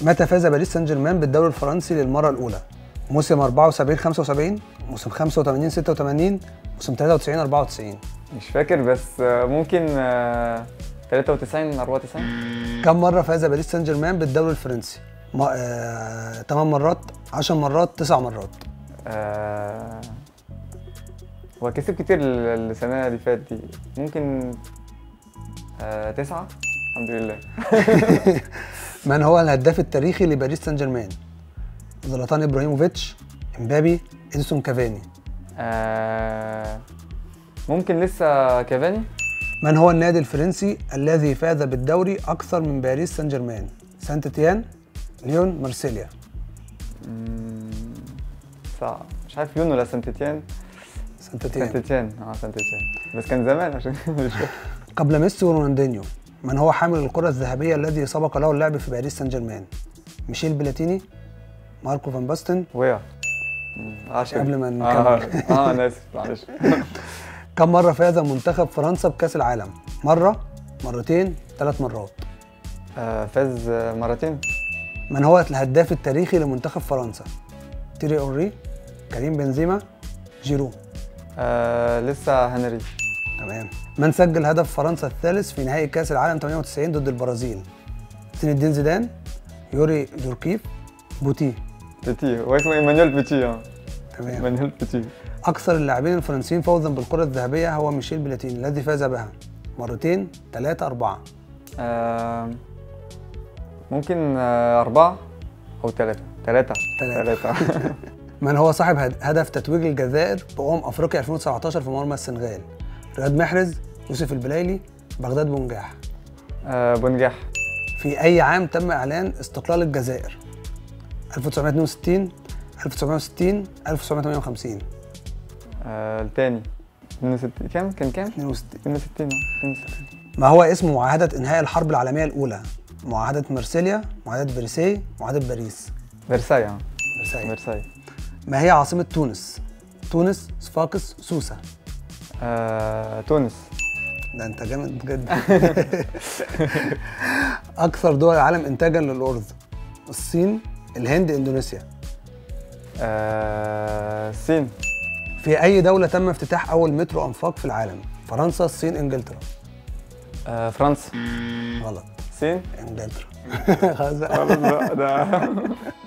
متى فاز باريس سان جيرمان بالدوري الفرنسي للمره الاولى موسم 74 75 موسم 85 86 موسم 93 94 مش فاكر بس آه، ممكن آه، 93 94 كم مره فاز باريس سان جيرمان بالدوري الفرنسي ما... آه... 8 مرات 10 مرات 9 مرات آه، هو كسب كتير ال- السنة اللي فاتت دي ممكن آه، تسعة الحمد لله من هو الهداف التاريخي لباريس سان جيرمان زلاتان ابراهيموفيتش امبابي اديسون كافاني آه، ممكن لسه كافاني من هو النادي الفرنسي الذي فاز بالدوري اكثر من باريس سان جيرمان سانت تيان ليون مارسيليا مم، صعب مش عارف لون ولا سانت تيان سانت سانت تيان تيان اه سانت تيان بس كان زمان عشان مش فاكر قبل ميسي ورونالدينيو من هو حامل الكرة الذهبية الذي سبق له اللعب في باريس سان جيرمان ميشيل بلاتيني ماركو فان باستن وقع مم، عشان قبل ما اه نكمل. اه انا اسف معلش كم مرة فاز منتخب فرنسا بكأس العالم مرة مرتين ثلاث مرات آه، فاز آه، مرتين من هو الهداف التاريخي لمنتخب فرنسا تيري اوري كريم بنزيما جيرو آه، لسه هنري تمام من سجل هدف فرنسا الثالث في نهائي كأس العالم 98 ضد البرازيل زين الدين زيدان يوري جوركيف بوتي بيتي هو اسمه ايمانويل بيتي اه تمام ايمانويل بيتي أكثر اللاعبين الفرنسيين فوزا بالكرة الذهبية هو ميشيل بلاتيني الذي فاز بها مرتين ثلاثة أربعة آه، ممكن آه، أربعة أو ثلاثة ثلاثة تلاتة. ثلاثة من هو صاحب هد- هدف تتويج الجزائر بأمم أفريقيا 2019 في مرمى السنغال رياض محرز يوسف البلايلي بغداد بونجاح آه، بنجاح في أي عام تم إعلان استقلال الجزائر 1962 1960 1958 آه، التاني 62 كام كان كام؟ 62 62 آه، 62 ما هو اسم معاهدة إنهاء الحرب العالمية الأولى معاهدة مرسيليا معاهدة فرساي معاهدة باريس فرساي اه فرساي فرساي ما هي عاصمة تونس تونس صفاقس سوسة آه، تونس ده انت جامد جدا اكثر دول العالم انتاجا للارز الصين الهند اندونيسيا آه، الصين في اي دوله تم افتتاح اول مترو انفاق في العالم فرنسا الصين انجلترا آه، فرنسا غلط الصين انجلترا خلاص بقى. خلاص بقى، ده